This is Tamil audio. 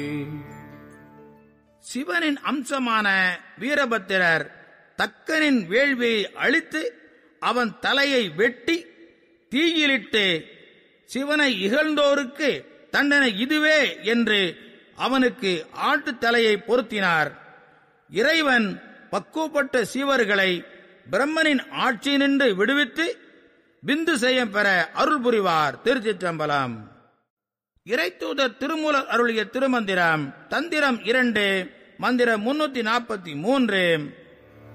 சிவனின் அம்சமான வீரபத்திரர் தக்கனின் வேள்வியை அழித்து அவன் தலையை வெட்டி தீயிலிட்டு சிவனை இகழ்ந்தோருக்கு தண்டனை இதுவே என்று அவனுக்கு ஆட்டுத் தலையை பொருத்தினார் இறைவன் பக்குவப்பட்ட சீவர்களை பிரம்மனின் ஆட்சியினின்று விடுவித்து பிந்து செய்யம் பெற அருள் புரிவார் திருச்சிற்றம்பலம் இறைத்தூதர் திருமூலர் அருளிய திருமந்திரம் தந்திரம் இரண்டு மந்திரம் முன்னூத்தி நாற்பத்தி மூன்று